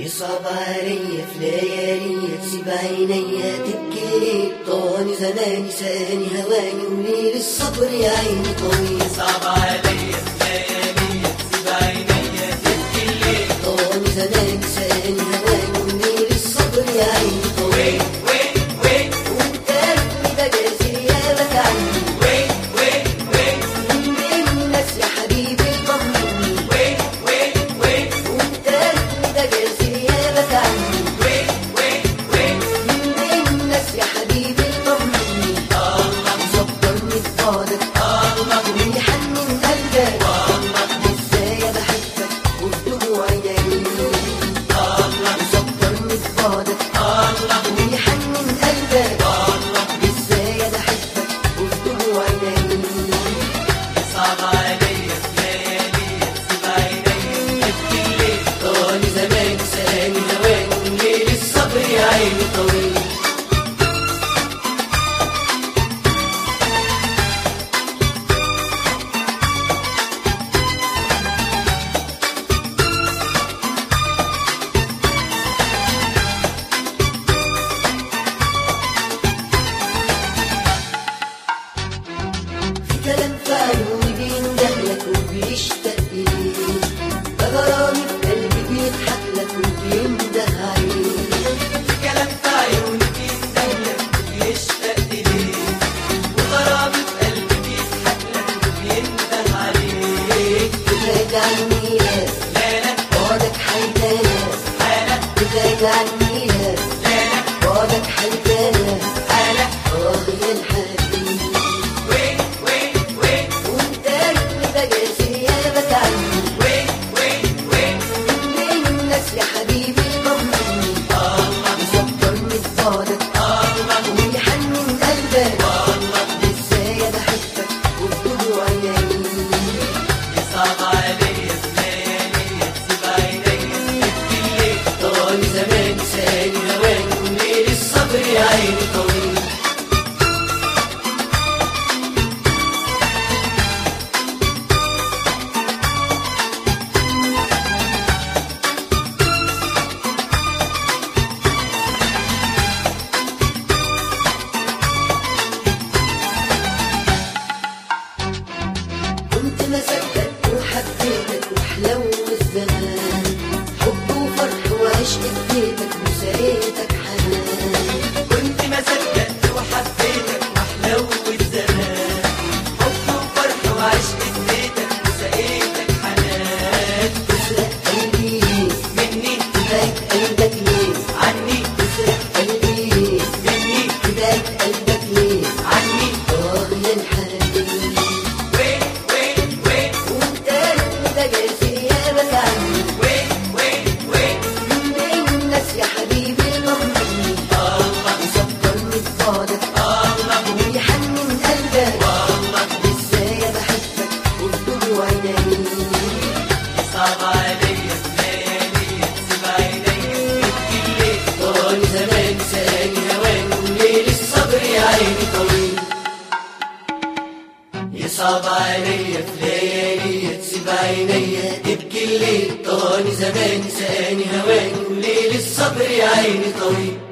يصعب علي في ليالي تسيب عيني تبكي ليه طاني زماني ساني هواني وليل الصبر يا عيني طويل صعب علي ليالي تسيب عيني تبكي ليه طاني زماني ساني هواني وليل الصبر يا عيني طويل وين وين وانت ركني بجازي غيابك عني وين وين وين من الناس يا حبيبي طمني وين وين وين وانت ركني بجازي غيابك عني وين وين وين من الناس يا حبيبي طمني الله صبرني ببعدك الله ويحنن قلبك الله ازاي بحبك وبدموع عيني الله صبرني ببعدك الله ويحنن قلبك الله ازاي بحبك وبدموع عيني صعب علي ليالي تسيب عيني تبكي ليه طالي زمان ساني هواني ليل الصبر يا عيني طويل في كلام في عيوني بيندهلك وبيشتاق ليك ده غرامي في قلبي بيضحك لك وبينده عليك كلام في عيوني بيستهلك وبيشتاق ليك وغرامي في قلبي بيضحك لك وبينده عليك تبعد عني لا لا لا بعدك حيتانا حالة تبعد عني لا لا لا بعدك حيتانا حالة اه يا الحبيب وين وين وين وانت ركني بجازي غيابك عني وين وين وين من الناس يا حبيبي طمني الله صبرني ببعدك الله ويحنن قلبك الله ازاي بحبك وبدموع عيني صعب علي ليالي تسيب عيني تبكي ليه طالي زمان ساني هواني وليل الصبر يا عيني طويل كنت ما صدقت وحبيتك وحلو الزمان حب وفرح وعشق اديتك وسقيتك حنان كنت ما صدقت وحبيتك واحلو الزمان حب وفرح وعشق اديتك وسقيتك حنان تسرق قلبي ليه مني تبعد قلبك ليه عني تسرق قلبي ليه مني تبعد قلبك ليه عني اه يا الحبيب وين وين وين وانت ركني بجازي غيابك عني وين وين وين من الناس يا حبيبي طمني الله صبرني ببعدك الله ويحنن قلبك الله ازاي بحبك وبدموع عيني صعب علي ليالي تسيب عيني تبكي ليه طالي زمان ساني هواني وليل الصبر يا عيني طويل يصعب عليا في ليالي تسيب عينيا تبكي الليل طالي زمان ساني هواني وليل الصبر يا عيني طويل